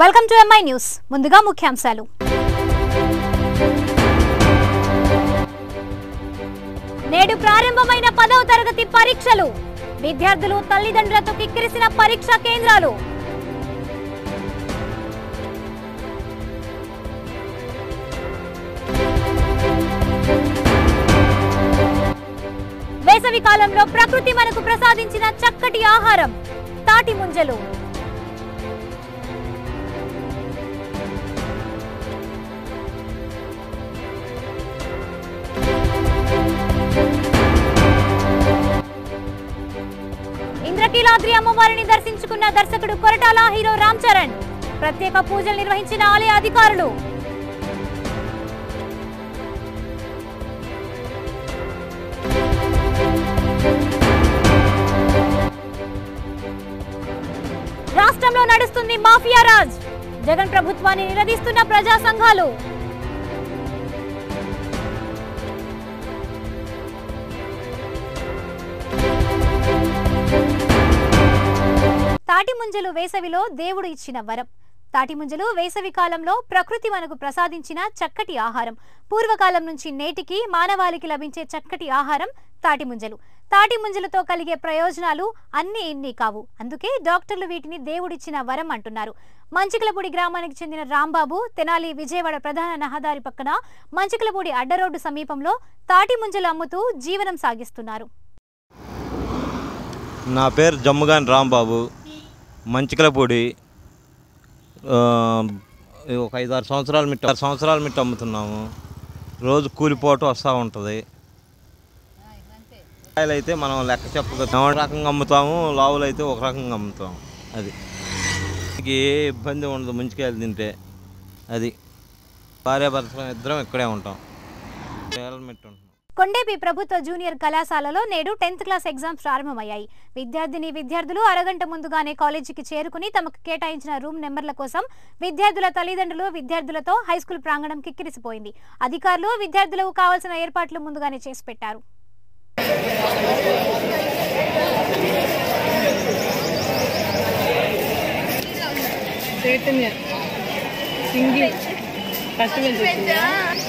welcome to MI news ముందుగా ముఖ్యాంశాలు నేడు ప్రారంభమైన పదవ తరగతి పరీక్షలు విద్యార్థులు తల్లిదండ్రులతో కిక్కిరిసిన పరీక్షా కేంద్రాలు వేసవి కాలంలో ప్రకృతి మనకు ప్రసాదించిన చక్కటి ఆహారం తాటి ముంజలు ఇంద్రకీలాద్రి అమ్మవారిని దర్శించుకున్న దర్శకుడు కొరటాల హీరో రామ్ చరణ్ ప్రత్యేక పూజలు నిర్వహించిన ఆలయ అధికారులు రాష్ట్రంలో నడుస్తుంది మాఫియా రాజ్ జగన్ ప్రభుత్వాన్ని నిలదీస్తున్న ప్రజా సంఘాలు తాటి ముంజలు వేసవిలో దేవుడు ఇచ్చిన వరం తాటి ముంజలు వేసవి కాలంలో ప్రకృతి మనకు ప్రసాదించిన చక్కటి ఆహారం పూర్వకాలం నుంచి నేటికి మానవాళికి లభించే చక్కటి ఆహారం తాటి ముంజలు తాటి ముంజలతో కలిగే ప్రయోజనాలు అన్ని ఇన్ని కావు అందుకే డాక్టర్లు వీటిని దేవుడిచ్చిన వరం అంటున్నారు మంచికలపూడి గ్రామానికి చెందిన రాంబాబు తెనాలి విజయవాడ ప్రధాన రహదారి పక్కన మంచికలపూడి అడ్డరోడ్డు సమీపంలో తాటి ముంజలు అమ్ముతూ జీవనం సాగిస్తున్నారు నా పేరు జమ్ముగాని రాంబాబు మంచికలపూడి ఆ, ఒక ఐదు ఆరు సంవత్సరాల మిట్ట ఆరు సంవత్సరాల మిట్ట అమ్ముతున్నాము రోజు కూలిపోటు వస్తూ ఉంటుంది కాయలు అయితే మనం లెక్క చెప్పగా ఒక రకంగా అమ్ముతాము లావులు అయితే ఒక రకంగా అమ్ముతాము అది మనకి ఏ ఇబ్బంది ఉండదు ముంచుకాయలు తింటే అది భార్యాభర్త ఇద్దరం ఇక్కడే ఉంటాం మిట్ట ఉంటున్నాం కొండేపి ప్రభుత్వ జూనియర్ కళాశాలలో నేడు టెన్త్ క్లాస్ ఎగ్జామ్స్ ప్రారంభమయ్యాయి విద్యార్థిని విద్యార్థులు అరగంట ముందుగానే కాలేజీకి చేరుకుని తమకు కేటాయించిన రూమ్ నెంబర్ల కోసం విద్యార్థుల తల్లిదండ్రులు విద్యార్థులతో హైస్కూల్ ప్రాంగణం కిక్కిరిసిపోయింది అధికారులు విద్యార్థులకు కావాల్సిన ఏర్పాట్లు ముందుగానే చేసి పెట్టారు చైతన్య సింగింగ్ ఫస్ట్ బెంచ్ వచ్చిందా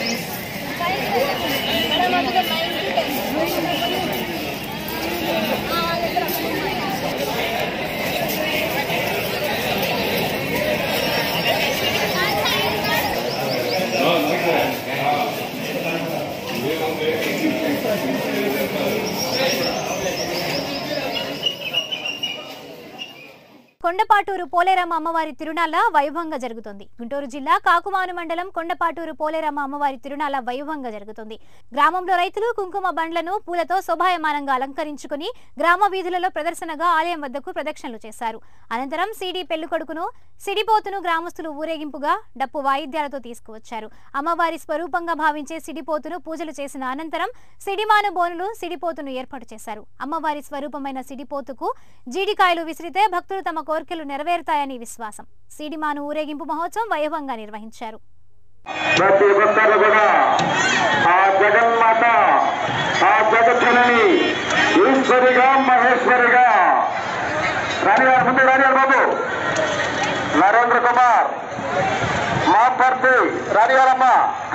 కొండపాటూరు పోలేరమ్మ అమ్మవారి తిరునాళ్ళ వైభవంగా జరుగుతుంది గుంటూరు జిల్లా కాకుమాను మండలం కొండపాటూరు పోలేరమ్మ అమ్మవారి తిరునాళ్ళ వైభవంగా జరుగుతుంది గ్రామంలో రైతులు కుంకుమ బండ్లను పూలతో శోభాయమానంగా అలంకరించుకుని గ్రామ వీధులలో ప్రదర్శనగా ఆలయం వద్దకు ప్రదక్షిణలు చేశారు అనంతరం సిడి పెళ్లికొడుకును సిడిపోతును గ్రామస్తులు ఊరేగింపుగా డప్పు వాయిద్యాలతో తీసుకువచ్చారు అమ్మవారి స్వరూపంగా భావించే సిడిపోతును పూజలు చేసిన అనంతరం సిడిమాను బోనులు సిడిపోతును ఏర్పాటు చేశారు అమ్మవారి స్వరూపమైన సిడిపోతుకు జీడికాయలు విసిరితే భక్తులు తమ కోరికలు నెరవేరుతాయని విశ్వాసం సిడిమాను ఊరేగింపు మహోత్సవం వైభవంగా నిర్వహించారు ప్రతి ఒక్కరు కూడా ఆ జగన్మాత ఆ జగత్తులని ఈశ్వరిగా మహేశ్వరిగా రాణి గారు ముందు రాణి గారు బాబు నరేంద్ర కుమార్ మా పార్టీ రాణి గారమ్మ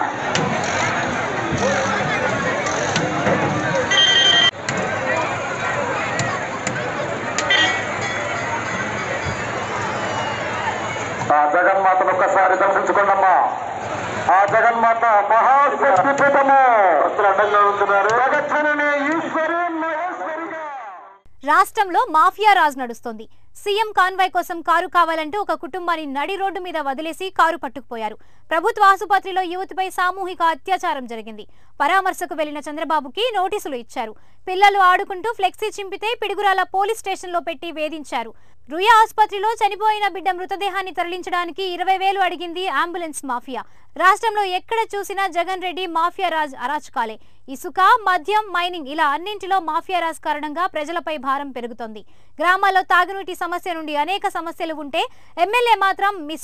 ఆ జగన్మాతను ఒక్కసారి దర్శించుకోండమ్మా ఆ జగన్మాత మహాశక్తిపీఠము భక్తులు అడ్డంగా ఉంటున్నారు జగత్తుని ఈశ్వరి మహేశ్వరిగా రాష్ట్రంలో మాఫియా రాజ్ నడుస్తోంది సీఎం కాన్వాయ్ కోసం కారు కావాలంటూ ఒక కుటుంబాన్ని నడి రోడ్డు మీద వదిలేసి కారు పట్టుకుపోయారు ప్రభుత్వ ఆసుపత్రిలో యువతిపై సామూహిక అత్యాచారం జరిగింది పరామర్శకు వెళ్లిన చంద్రబాబుకి నోటీసులు ఇచ్చారు పిల్లలు ఆడుకుంటూ ఫ్లెక్సీ చింపితే పిడుగురాల పోలీస్ స్టేషన్లో పెట్టి వేధించారు రుయా ఆసుపత్రిలో చనిపోయిన బిడ్డ మృతదేహాన్ని తరలించడానికి ఇరవై వేలు అడిగింది అంబులెన్స్ మాఫియా రాష్ట్రంలో ఎక్కడ చూసినా జగన్ రెడ్డి మాఫియా రాజ్ అరాచకాలే ఇసుక మద్యం మైనింగ్ ఇలా అన్నింటిలో మాఫియా రాజ్ కారణంగా ప్రజలపై భారం పెరుగుతోంది గ్రామాల్లో తాగునీటి సమస్య నుండి అనేక సమస్యలు ఉంటే ఎమ్మెల్యే మాత్రం మిస్సింగ్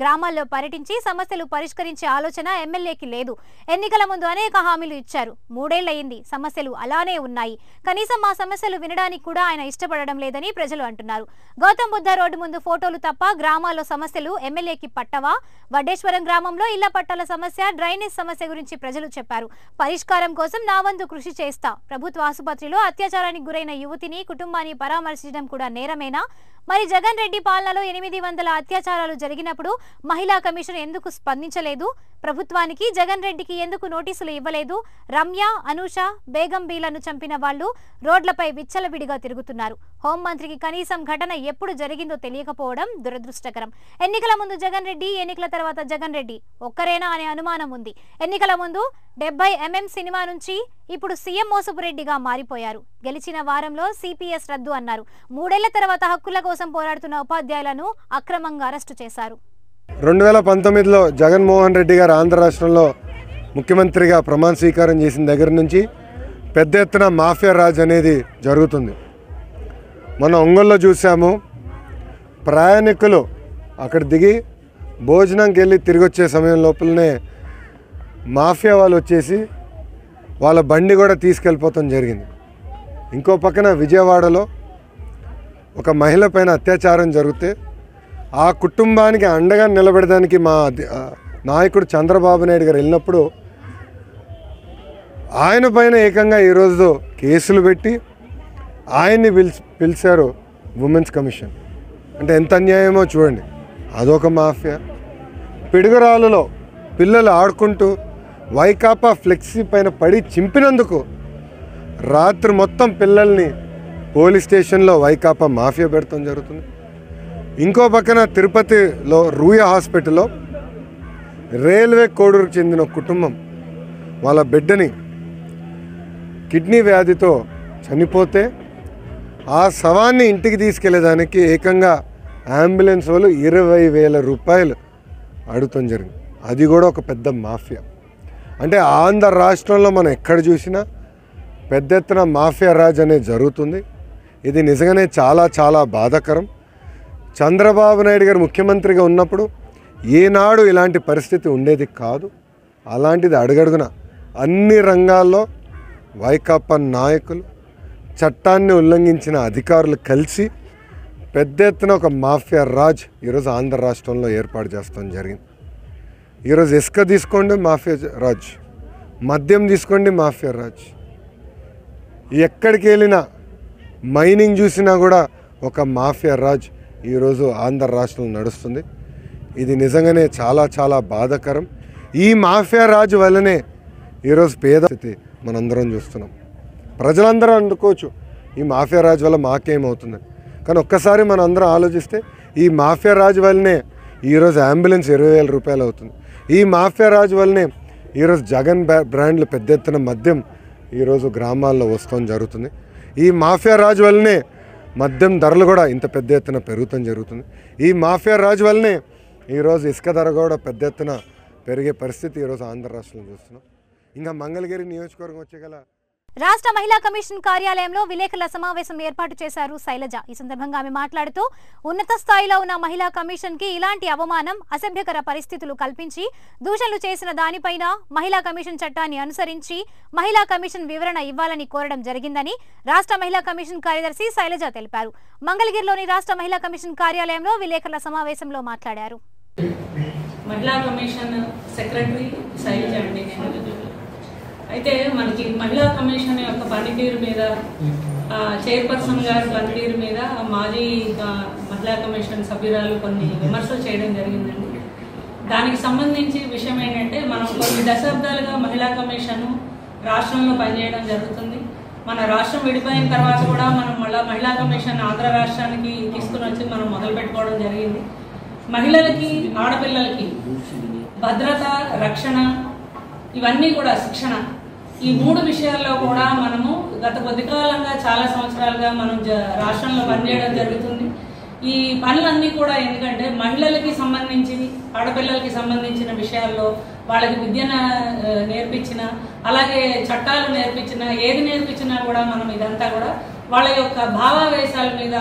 గ్రామాల్లో పర్యటించి సమస్యలు పరిష్కరించే ఆలోచన ఎమ్మెల్యేకి లేదు ఎన్నికల ముందు అనేక హామీలు ఇచ్చారు మూడేళ్లయింది సమస్యలు అలానే ఉన్నాయి కనీసం మా సమస్యలు వినడానికి కూడా ఆయన ఇష్టపడడం లేదని ప్రజలు అంటున్నారు గౌతమ్ బుద్ధ రోడ్డు ముందు ఫోటోలు తప్ప గ్రామాల్లో సమస్యలు ఎమ్మెల్యేకి పట్టవా వడ్డేశ్వరం గ్రామంలో ఇళ్ల పట్టాల సమస్య డ్రైనేజ్ సమస్య గురించి ప్రజలు చెప్పారు పరిష్కారం కోసం నా వంతు కృషి చేస్తా ప్రభుత్వ ఆసుపత్రిలో అత్యాచారానికి గురైన యువతిని కుటుంబాన్ని పరామర్శించడం కూడా నేరమేనా మరి జగన్ రెడ్డి పాలనలో ఎనిమిది వందల అత్యాచారాలు జరిగినప్పుడు మహిళా కమిషన్ ఎందుకు స్పందించలేదు ప్రభుత్వానికి జగన్ రెడ్డికి ఎందుకు నోటీసులు ఇవ్వలేదు రమ్య అనూష బేగం బీలను చంపిన వాళ్ళు రోడ్లపై విచ్చలవిడిగా తిరుగుతున్నారు హోంమంత్రికి కనీసం ఘటన ఎప్పుడు జరిగిందో తెలియకపోవడం దురదృష్టకరం ఎన్నికల ముందు జగన్ రెడ్డి ఎన్నికల తర్వాత జగన్ రెడ్డి ఒక్కరేనా అనే అనుమానం ఉంది ఎన్నికల ముందు డెబ్బై ఎంఎం సినిమా నుంచి ఇప్పుడు సీఎం మోసపురెడ్డిగా మారిపోయారు గెలిచిన వారంలో సిపిఎస్ రద్దు అన్నారు మూడేళ్ల తర్వాత హక్కుల కోసం పోరాడుతున్న ఉపాధ్యాయులను అక్రమంగా అరెస్టు చేశారు రెండు వేల పంతొమ్మిదిలో జగన్మోహన్ రెడ్డి గారు ఆంధ్ర రాష్ట్రంలో ముఖ్యమంత్రిగా ప్రమాణ స్వీకారం చేసిన దగ్గర నుంచి పెద్ద ఎత్తున మాఫియా రాజ్ అనేది జరుగుతుంది మన ఒంగోలులో చూసాము ప్రయాణికులు అక్కడ దిగి భోజనంకి వెళ్ళి తిరిగి వచ్చే సమయం లోపలనే మాఫియా వాళ్ళు వచ్చేసి వాళ్ళ బండి కూడా తీసుకెళ్ళిపోవటం జరిగింది ఇంకో పక్కన విజయవాడలో ఒక మహిళ పైన అత్యాచారం జరిగితే ఆ కుటుంబానికి అండగా నిలబెడడానికి మా అధి- ఆ నాయకుడు చంద్రబాబు నాయుడు గారు వెళ్ళినప్పుడు ఆయన పైన ఏకంగా ఈరోజు కేసులు పెట్టి ఆయన్ని పిలిచి పిలిచారు ఉమెన్స్ కమిషన్ అంటే ఎంత అన్యాయమో చూడండి అదొక మాఫియా పిడుగురాలులో పిల్లలు ఆడుకుంటూ వైకాపా ఫ్లెక్సీ పైన పడి చింపినందుకు రాత్రి మొత్తం పిల్లల్ని పోలీస్ స్టేషన్లో వైకాపా మాఫియా పెడతాం జరుగుతుంది ఇంకో పక్కన తిరుపతిలో రూయ హాస్పిటల్లో రైల్వే కోడూరుకు చెందిన ఒక కుటుంబం వాళ్ళ బిడ్డని కిడ్నీ వ్యాధితో చనిపోతే ఆ శవాన్ని ఇంటికి తీసుకెళ్లేదానికి ఏకంగా అంబులెన్స్ వాళ్ళు ఇరవై వేల రూపాయలు అడుగుతాం జరిగింది అది కూడా ఒక పెద్ద మాఫియా అంటే ఆంధ్ర రాష్ట్రంలో మనం ఎక్కడ చూసినా పెద్ద ఎత్తున మాఫియా రాజ్ అనేది జరుగుతుంది ఇది నిజంగానే చాలా చాలా బాధాకరం చంద్రబాబు నాయుడు గారు ముఖ్యమంత్రిగా ఉన్నప్పుడు ఏనాడు ఇలాంటి పరిస్థితి ఉండేది కాదు అలాంటిది అడుగడుగున అన్ని రంగాల్లో వైకాపా నాయకులు చట్టాన్ని ఉల్లంఘించిన అధికారులు కలిసి పెద్ద ఎత్తున ఒక మాఫియా రాజ్ ఈరోజు ఆంధ్ర రాష్ట్రంలో ఏర్పాటు చేస్తాం జరిగింది ఈరోజు ఇసుక తీసుకోండి మాఫియా రాజ్ మద్యం తీసుకోండి మాఫియా రాజ్ ఎక్కడికి వెళ్ళినా మైనింగ్ చూసినా కూడా ఒక మాఫియా రాజ్ ఈరోజు ఆంధ్ర రాష్ట్రంలో నడుస్తుంది ఇది నిజంగానే చాలా చాలా బాధాకరం ఈ మాఫియా రాజు వల్లనే ఈరోజు పేద స్థితి మనందరం చూస్తున్నాం ప్రజలందరూ అనుకోవచ్చు ఈ మాఫియా రాజు వల్ల మాకేమవుతుందని కానీ ఒక్కసారి మనం అందరం ఆలోచిస్తే ఈ మాఫియా రాజు వల్లనే ఈరోజు అంబులెన్స్ ఇరవై వేల రూపాయలు అవుతుంది ఈ మాఫియా రాజు వల్లనే ఈరోజు జగన్ బ్రా- బ్రాండ్లు పెద్ద ఎత్తున మద్యం ఈరోజు గ్రామాల్లో వస్తాం జరుగుతుంది ఈ మాఫియా రాజు వల్లనే మద్యం ధరలు కూడా ఇంత పెద్ద ఎత్తున పెరుగుతాం జరుగుతుంది ఈ మాఫియా రాజు వల్లనే ఈరోజు ఇసుక ధర కూడా పెద్ద ఎత్తున పెరిగే పరిస్థితి ఈరోజు ఆంధ్ర రాష్ట్రంలో చూస్తున్నాం ఇంకా మంగళగిరి నియోజకవర్గం వచ్చే గల రాష్ట్ర మహిళా కమిషన్ కార్యాలయంలో విలేకరుల సమావేశం ఏర్పాటు చేశారు శైలజ ఈ సందర్భంగా ఆమె మాట్లాడుతూ ఉన్నత స్థాయిలో ఉన్న మహిళా కమిషన్ కి ఇలాంటి అవమానం అసభ్యకర పరిస్థితులు కల్పించి దూషణలు చేసిన దానిపైన మహిళా కమిషన్ చట్టాన్ని అనుసరించి మహిళా కమిషన్ వివరణ ఇవ్వాలని కోరడం జరిగిందని రాష్ట్ర మహిళా కమిషన్ కార్యదర్శి శైలజ తెలిపారు మంగళగిరిలోని రాష్ట్ర మహిళా కమిషన్ కార్యాలయంలో విలేకరుల సమావేశంలో మాట్లాడారు మహిళా కమిషన్ సెక్రటరీ శైలజ అండి నేను అయితే మనకి మహిళా కమిషన్ యొక్క పనితీరు మీద ఆ, చైర్పర్సన్ గారి పనితీరు మీద మాజీ ఆ, మహిళా కమిషన్ సభ్యురాలు కొన్ని విమర్శలు చేయడం జరిగిందండి దానికి సంబంధించి విషయం ఏంటంటే మనం కొన్ని దశాబ్దాలుగా మహిళా కమిషన్ రాష్ట్రంలో పనిచేయడం జరుగుతుంది మన రాష్ట్రం విడిపోయిన తర్వాత కూడా మనం మళ్ళా మహిళా కమిషన్ ఆంధ్ర రాష్ట్రానికి తీసుకుని వచ్చి మనం మొదలు పెట్టుకోవడం జరిగింది మహిళలకి ఆడపిల్లలకి భద్రత రక్షణ ఇవన్నీ కూడా శిక్షణ ఈ మూడు విషయాల్లో కూడా మనము గత కొద్ది కాలంగా చాలా సంవత్సరాలుగా మనం జ- రాష్ట్రంలో పనిచేయడం జరుగుతుంది ఈ పనులన్నీ కూడా ఎందుకంటే మహిళలకి సంబంధించి ఆడపిల్లలకి సంబంధించిన విషయాల్లో వాళ్ళకి విద్యను ఆ, నేర్పించిన అలాగే చట్టాలు నేర్పించిన ఏది నేర్పించినా కూడా మనం ఇదంతా కూడా వాళ్ళ యొక్క భావావేశాల మీద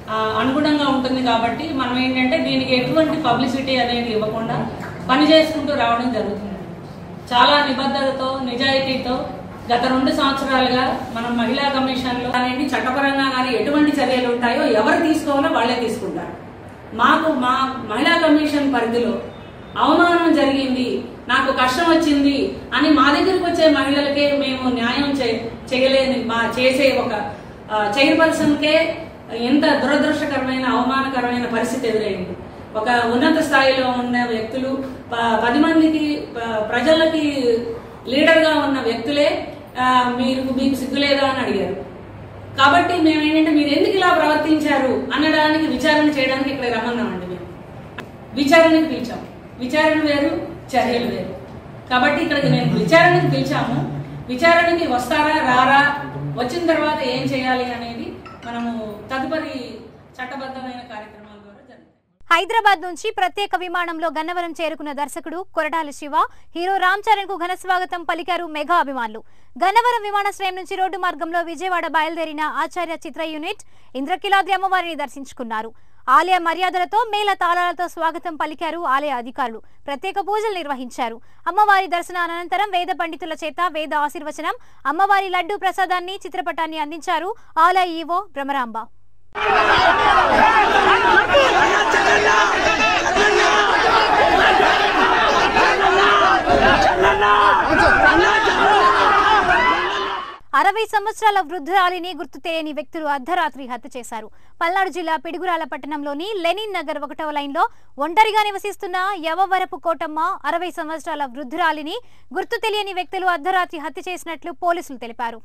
ఆ, అనుగుణంగా ఉంటుంది కాబట్టి మనం ఏంటంటే దీనికి ఎటువంటి పబ్లిసిటీ అనేది ఇవ్వకుండా పని చేసుకుంటూ రావడం జరుగుతుంది చాలా నిబద్ధతతో నిజాయితీతో గత రెండు సంవత్సరాలుగా మనం మహిళా కమిషన్లో అనేది చట్టపరంగా కానీ ఎటువంటి చర్యలు ఉంటాయో ఎవరు తీసుకోవాలో వాళ్ళే తీసుకుంటారు మాకు మా మహిళా కమిషన్ పరిధిలో అవమానం జరిగింది నాకు కష్టం వచ్చింది అని మా దగ్గరికి వచ్చే మహిళలకే మేము న్యాయం చే- చేయలేని మా చేసే ఒక చైర్పర్సన్కే ఎంత దురదృష్టకరమైన అవమానకరమైన పరిస్థితి ఎదురైంది ఒక ఉన్నత స్థాయిలో ఉన్న వ్యక్తులు ప- పది మందికి ప- ప్రజలకి లీడర్గా ఉన్న వ్యక్తులే ఆ, మీరు మీకు సిగ్గులేదా అని అడిగారు కాబట్టి మేము ఏంటంటే మీరు ఎందుకు ఇలా ప్రవర్తించారు అనడానికి విచారణ చేయడానికి ఇక్కడ రమ్మన్నామండి మేము విచారణకు పిలిచాం విచారణ వేరు చర్యలు వేరు కాబట్టి ఇక్కడికి మేము విచారణకు పిలిచాము విచారణకి వస్తారా రారా వచ్చిన తర్వాత ఏం చేయాలి అనేది మనము తదుపరి చట్టబద్ధమైన కార్యక్రమాల ద్వారా జరుగుతాయి హైదరాబాద్ నుంచి ప్రత్యేక విమానంలో గన్నవరం చేరుకున్న దర్శకుడు కొరటాల శివ హీరో రామ్ చరణ్ కు ఘన స్వాగతం పలికారు మెగా అభిమానులు గన్నవరం విమానాశ్రయం నుంచి రోడ్డు మార్గంలో విజయవాడ బయలుదేరిన ఆచార్య చిత్ర యూనిట్ ఇంద్రకిలాద్రి అమ్మవారిని దర్శించుకున్నారు ఆలయ మర్యాదలతో మేళ తాళాలతో స్వాగతం పలికారు ఆలయ అధికారులు ప్రత్యేక పూజలు నిర్వహించారు అమ్మవారి దర్శన అనంతరం వేద పండితుల చేత వేద ఆశీర్వచనం అమ్మవారి లడ్డు ప్రసాదాన్ని చిత్రపటాన్ని అందించారు ఆలయ ఈవో భ్రమరాంబ అరవై సంవత్సరాల వృద్ధురాలిని గుర్తు తెలియని వ్యక్తులు అర్ధరాత్రి హత్య చేశారు పల్నాడు జిల్లా పిడుగురాల పట్టణంలోని లెనిన్ నగర్ ఒకటవ లైన్లో ఒంటరిగా నివసిస్తున్న యవవరపు కోటమ్మ అరవై సంవత్సరాల వృద్ధురాలిని గుర్తు తెలియని వ్యక్తులు అర్ధరాత్రి హత్య చేసినట్లు పోలీసులు తెలిపారు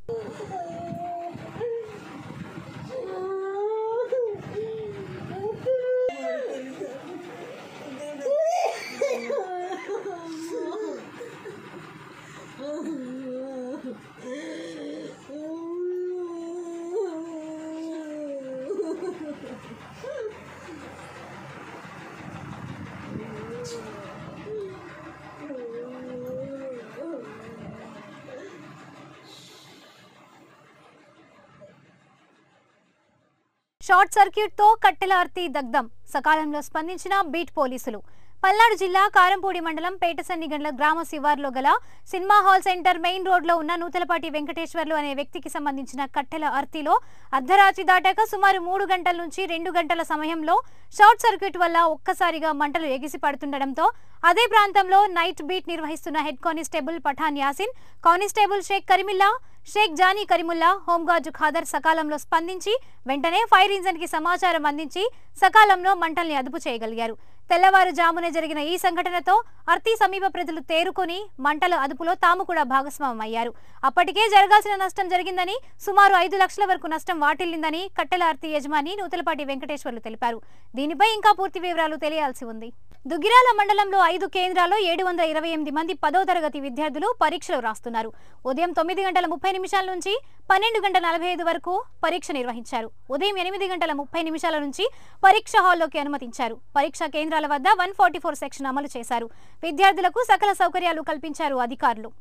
షార్ట్ సర్క్యూట్ తో కట్టెల అర్తి దగ్ధం సకాలంలో స్పందించిన బీట్ పోలీసులు పల్నాడు జిల్లా కారంపూడి మండలం పేటసన్నిగండ్ల గ్రామ శివార్లో గల సినిమా హాల్ సెంటర్ మెయిన్ రోడ్లో ఉన్న నూతలపాటి వెంకటేశ్వర్లు అనే వ్యక్తికి సంబంధించిన కట్టెల అర్తిలో అర్ధరాత్రి దాటాక సుమారు మూడు గంటల నుంచి రెండు గంటల సమయంలో షార్ట్ సర్క్యూట్ వల్ల ఒక్కసారిగా మంటలు ఎగిసి పడుతుండటంతో అదే ప్రాంతంలో నైట్ బీట్ నిర్వహిస్తున్న head constable Pathan Yasin constable Sheikh Karimilla Sheikh Johnny Karimulla home guard Khader సకాలంలో స్పందించి వెంటనే ఫైర్ ఇంజన్ కి సమాచారం అందించి సకాలంలో మంటల్ని అదుపు చేయగలిగారు తెల్లవారుజామునే జరిగిన ఈ సంఘటనతో అర్తి సమీప ప్రజలు తేరుకొని మంటల అదుపులో తాము కూడా భాగస్వామ్యం అయ్యారు అప్పటికే జరగాల్సిన నష్టం జరిగిందని సుమారు ఐదు లక్షల వరకు నష్టం వాటిల్లిందని కట్టెల అర్తి యజమాని నూతలపాటి వెంకటేశ్వర్లు తెలిపారు దీనిపై ఇంకా పూర్తి వివరాలు తెలియాల్సి ఉంది దుగ్గిరాల మండలంలో ఐదు కేంద్రాల్లో ఏడు వందల ఇరవై ఎనిమిది మంది పదో తరగతి విద్యార్థులు పరీక్షలు రాస్తున్నారు ఉదయం తొమ్మిది గంటల ముప్పై నిమిషాల నుంచి పన్నెండు గంటల నలభై ఐదు వరకు పరీక్ష నిర్వహించారు ఉదయం ఎనిమిది గంటల ముప్పై నిమిషాల నుంచి పరీక్ష హాల్లోకి అనుమతించారు పరీక్షా కేంద్రాల వద్ద వన్ ఫార్టీ ఫోర్ సెక్షన్ అమలు చేశారు విద్యార్థులకు సకల సౌకర్యాలు కల్పించారు అధికారులు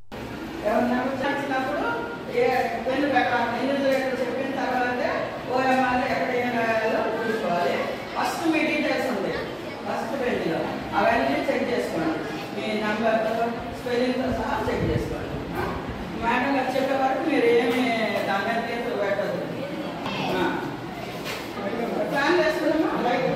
వచ్చినప్పుడు ఏ పెన్ను పెట్టాలి ఎన్ని రేట్లు చెప్పిన తర్వాతే ఓఎంఆర్ ఎక్కడ ఏం రాయాలో చూసుకోవాలి ఫస్ట్ మీ డీటెయిల్స్ ఉంది ఫస్ట్ పేజీలో అవన్నీ చెక్ చేసుకోండి మీ నంబర్తో స్పెల్లింగ్తో సహా చెక్ చేసుకోండి మేడం గారు చెప్పే వరకు మీరు ఏమి దాని మీద కేసులు పెట్టదు ప్లాన్ చేసుకున్నామా బయట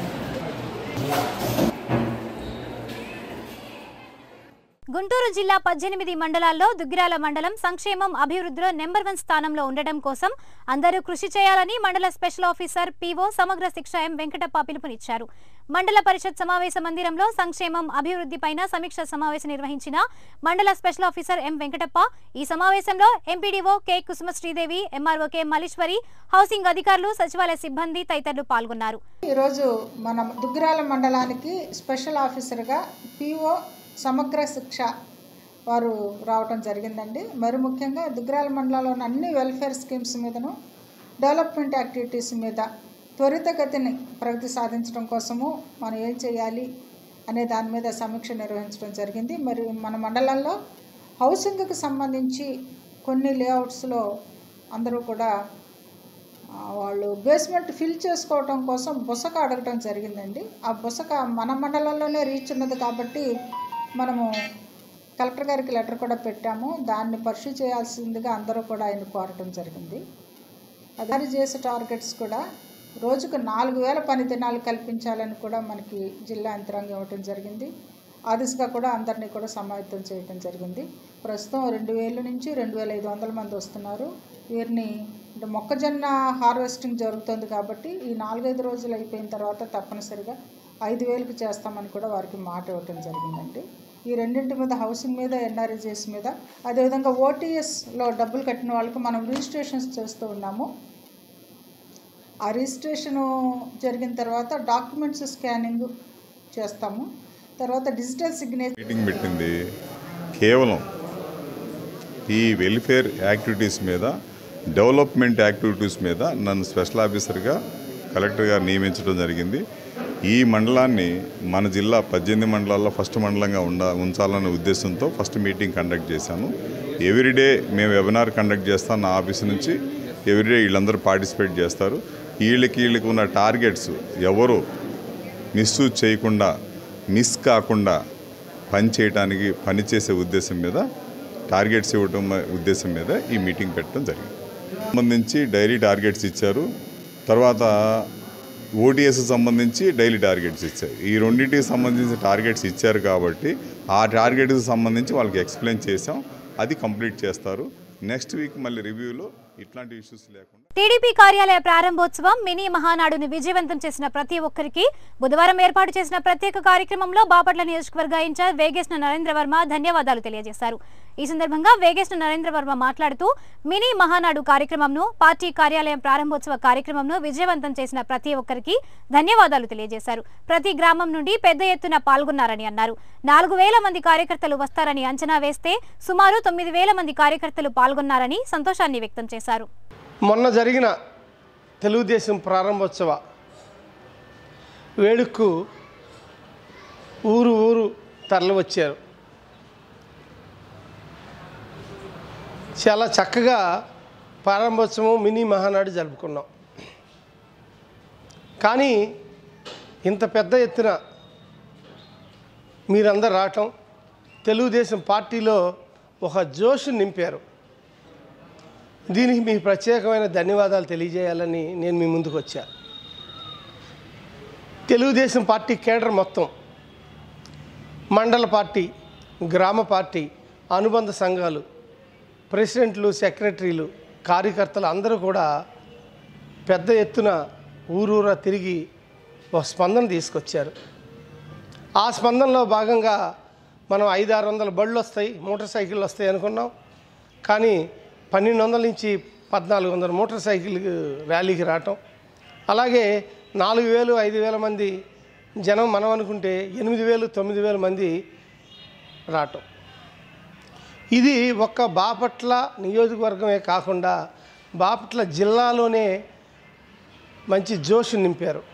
గుంటూరు జిల్లా పద్దెనిమిది మండలాల్లో దుగ్గిరాల మండలం సంక్షేమం అభివృద్ధిలో నెంబర్ వన్ స్థానంలో ఉండటం కోసం అందరూ కృషి చేయాలని మండల స్పెషల్ ఆఫీసర్ పీఓ సమగ్ర శిక్ష ఎం వెంకటప్ప పిలుపునిచ్చారు మండల పరిషత్ సమావేశ మందిరంలో సంక్షేమం అభివృద్ధిపైన సమీక్ష సమావేశం నిర్వహించిన మండల స్పెషల్ ఆఫీసర్ ఎం వెంకటప్ప ఈ సమావేశంలో MPDO K Kusuma Sridevi MRO K Malleswari housing అధికారులు సచివాలయ సిబ్బంది తదితరులు పాల్గొన్నారు ఈరోజు మన దుగ్గిరాల మండలానికి స్పెషల్ ఆఫీసర్గా పిఓ సమగ్ర శిక్ష వారు రావటం జరిగిందండి మరి ముఖ్యంగా దుగ్గిరాల మండలంలోని అన్ని వెల్ఫేర్ స్కీమ్స్ మీదను డెవలప్మెంట్ యాక్టివిటీస్ మీద త్వరితగతిని ప్రగతి సాధించడం కోసము మనం ఏం చేయాలి అనే దాని మీద సమీక్ష నిర్వహించడం జరిగింది మరి మన మండలంలో హౌసింగ్కి సంబంధించి కొన్ని లేఅవుట్స్లో అందరూ కూడా ఆ, వాళ్ళు బేస్మెంట్ ఫిల్ చేసుకోవటం కోసం బుసక అడగటం జరిగిందండి ఆ బుసక మన మండలంలోనే రీచ్ ఉన్నది కాబట్టి మనము కలెక్టర్ గారికి లెటర్ కూడా పెట్టాము దాన్ని పర్సూ చేయాల్సిందిగా అందరూ కూడా ఆయన కోరటం జరిగింది అదారి చేసే టార్గెట్స్ కూడా రోజుకు నాలుగు వేల పని దినాలు కల్పించాలని కూడా మనకి జిల్లా యంత్రాంగం ఇవ్వటం జరిగింది ఆ దిశగా కూడా అందరినీ కూడా సమాయత్తం చేయటం జరిగింది ప్రస్తుతం రెండు వేల నుంచి రెండు వేల ఐదు వందల మంది వస్తున్నారు వీరిని అంటే మొక్కజొన్న హార్వెస్టింగ్ జరుగుతుంది కాబట్టి ఈ నాలుగైదు రోజులు అయిపోయిన తర్వాత తప్పనిసరిగా ఐదు వేలకు చేస్తామని కూడా వారికి మాట ఇవ్వటం జరిగిందండి ఈ రెండింటి మీద హౌసింగ్ మీద ఎన్ఆర్ఈజెస్ మీద అదేవిధంగా ఓటీఎస్లో డబ్బులు కట్టిన వాళ్ళకి మనం రిజిస్ట్రేషన్స్ చేస్తూ ఉన్నాము ఆ రిజిస్ట్రేషన్ జరిగిన తర్వాత డాక్యుమెంట్స్ స్కానింగ్ చేస్తాము తర్వాత డిజిటల్ సిగ్నేచర్ మీటింగ్ పెట్టింది కేవలం ఈ వెల్ఫేర్ యాక్టివిటీస్ మీద డెవలప్మెంట్ యాక్టివిటీస్ మీద నన్ను స్పెషల్ ఆఫీసర్గా కలెక్టర్ గారు నియమించడం జరిగింది ఈ మండలాన్ని మన జిల్లా పద్దెనిమిది మండలాల్లో ఫస్ట్ మండలంగా ఉండ ఉంచాలనే ఉద్దేశంతో ఫస్ట్ మీటింగ్ కండక్ట్ చేశాను ఎవ్రీడే మేము వెబినార్ కండక్ట్ చేస్తాం నా ఆఫీస్ నుంచి ఎవ్రీడే వీళ్ళందరూ పార్టిసిపేట్ చేస్తారు వీళ్ళకి వీళ్ళకి ఉన్న టార్గెట్స్ ఎవరు మిస్యూజ్ చేయకుండా మిస్ కాకుండా పని చేయడానికి పని చేసే ఉద్దేశం మీద టార్గెట్స్ ఇవ్వటం ఉద్దేశం మీద ఈ మీటింగ్ పెట్టడం జరిగింది సంబంధించి డైలీ టార్గెట్స్ ఇచ్చారు తర్వాత ఓటీఎస్ సంబంధించి డైలీ టార్గెట్స్ ఇచ్చారు ఈ రెండింటికి సంబంధించిన టార్గెట్స్ ఇచ్చారు కాబట్టి ఆ టార్గెట్కి సంబంధించి వాళ్ళకి ఎక్స్ప్లెయిన్ చేసాం అది కంప్లీట్ చేస్తారు నెక్స్ట్ వీక్ మళ్ళీ రివ్యూలో ఇట్లాంటి ఇష్యూస్ లేకుండా టీడీపీ కార్యాలయ ప్రారంభోత్సవం మినీ మహానాడుని విజయవంతం చేసిన ప్రతి ఒక్కరికి బుధవారం ఏర్పాటు చేసిన ప్రత్యేక కార్యక్రమంలో బాపట్ల నియోజకవర్గ ఇన్ఛార్జ్ వేగేశ్న నరేంద్ర వర్మ ధన్యవాదాలు తెలియజేశారు ఈ సందర్భంగా వేగేశ్న నరేంద్ర వర్మ మాట్లాడుతూ మినీ మహానాడు కార్యక్రమంను పార్టీ కార్యాలయం ప్రారంభోత్సవ కార్యక్రమంను విజయవంతం చేసిన ప్రతి ఒక్కరికి ధన్యవాదాలు తెలియజేశారు ప్రతి గ్రామం నుండి పెద్ద ఎత్తున పాల్గొన్నారని అన్నారు నాలుగు వేల మంది కార్యకర్తలు వస్తారని అంచనా వేస్తే సుమారు తొమ్మిది వేల మంది కార్యకర్తలు పాల్గొన్నారని సంతోషాన్ని వ్యక్తం చేశారు మొన్న జరిగిన తెలుగుదేశం ప్రారంభోత్సవ వేడుకకు ఊరు ఊరు తరలి వచ్చారు చాలా చక్కగా ప్రారంభోత్సవం మినీ మహానాడు జరుపుకున్నాం కానీ ఇంత పెద్ద ఎత్తున మీరందరు రావటం తెలుగుదేశం పార్టీలో ఒక జోష్ నింపారు దీనికి మీ ప్రత్యేకమైన ధన్యవాదాలు తెలియజేయాలని నేను మీ ముందుకు వచ్చా తెలుగుదేశం పార్టీ కేడర్ మొత్తం మండల పార్టీ గ్రామ పార్టీ అనుబంధ సంఘాలు ప్రెసిడెంట్లు సెక్రటరీలు కార్యకర్తలు అందరూ కూడా పెద్ద ఎత్తున ఊరూరా తిరిగి ఒక స్పందన తీసుకొచ్చారు ఆ స్పందనలో భాగంగా మనం ఐదు ఆరు వందల బళ్ళు వస్తాయి మోటార్ సైకిళ్ళు వస్తాయి అనుకున్నాం కానీ పన్నెండు వందల నుంచి పద్నాలుగు వందల మోటార్ సైకిల్ ర్యాలీకి రావటం అలాగే నాలుగు వేలు ఐదు వేల మంది జనం మనం అనుకుంటే ఎనిమిది వేలు తొమ్మిది వేల మంది రావటం ఇది ఒక్క బాపట్ల నియోజకవర్గమే కాకుండా బాపట్ల జిల్లాలోనే మంచి జోష్ నింపారు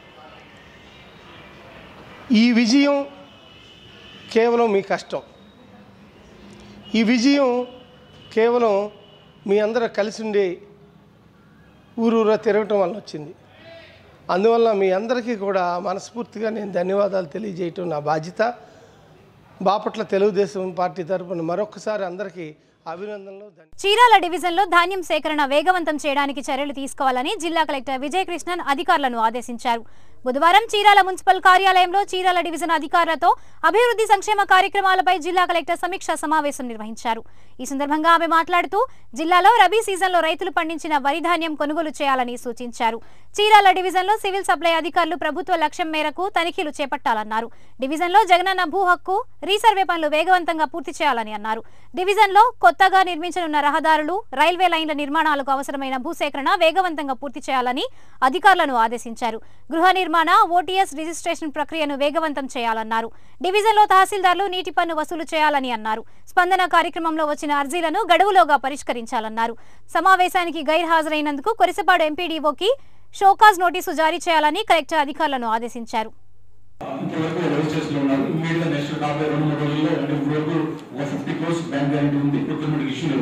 ఈ విజయం కేవలం మీ కష్టం ఈ విజయం కేవలం మీ అందరూ కలిసి ఉండి ఊరూరా తిరగటం వల్ల వచ్చింది అందువల్ల మీ అందరికీ కూడా మనస్ఫూర్తిగా నేను ధన్యవాదాలు తెలియజేయటం నా బాధ్యత బాపట్ల తెలుగుదేశం పార్టీ తరపున మరొకసారి అందరికీ అభినందనలు ధన్య చీరాల డివిజన్లో ధాన్యం సేకరణ వేగవంతం చేయడానికి చర్యలు తీసుకోవాలని జిల్లా కలెక్టర్ విజయకృష్ణన్ అధికారులను ఆదేశించారు బుధవారం చీరాల మున్సిపల్ కార్యాలయంలో చీరాల డివిజన్ అధికారులతో అభివృద్ధి సంక్షేమ కార్యక్రమాలపై జిల్లా కలెక్టర్ సమీక్షా సమావేశం నిర్వహించారు ఈ సందర్భంగా ఆమె మాట్లాడుతూ జిల్లాలో రబీ సీజన్లో రైతులు పండించిన వరి ధాన్యం కొనుగోలు చేయాలని సూచించారు చీరాల డివిజన్లో సివిల్ సప్లై అధికారులు ప్రభుత్వ లక్ష్యం మేరకు తనిఖీలు చేపట్టాలన్నారు డివిజన్లో జగనన్న భూ హక్కు రీసర్వే పనులు వేగవంతంగా పూర్తి చేయాలని అన్నారు డివిజన్లో కొత్తగా నిర్మించనున్న రహదారులు రైల్వే లైన్ల నిర్మాణాలకు అవసరమైన భూసేకరణ వేగవంతంగా పూర్తి చేయాలని అధికారులను ఆదేశించారు గృహ నిర్మాణ ఓటీఎస్ రిజిస్ట్రేషన్ ప్రక్రియను వేగవంతం చేయాలన్నారు డివిజన్లో తహసీల్దార్లు నీటి పన్ను వసూలు చేయాలని అన్నారు స్పందన కార్యక్రమంలో వచ్చిన అర్జీలను గడువులోగా పరిష్కరించాలన్నారు సమావేశానికి గైర్హాజరైనందుకు కొరిసపాడు ఎంపీడీఓకి షోకాజ్ నోటీసు జారీ చేయాలని కలెక్టర్ అధికారులను ఆదేశించారు ఇంతవరకు రిజిస్ట్రేషన్ లో ఉన్నారు ఇమీడియట్ గా నెక్స్ట్ రాబోయే రెండు మూడు రోజుల్లో అంటే ఇప్పుడు వరకు ఒక ఫిఫ్టీ క్రోర్స్ బ్యాంక్ గ్యారంటీ ఉంది ప్రొక్యూర్మెంట్ ఇష్యూ లేదు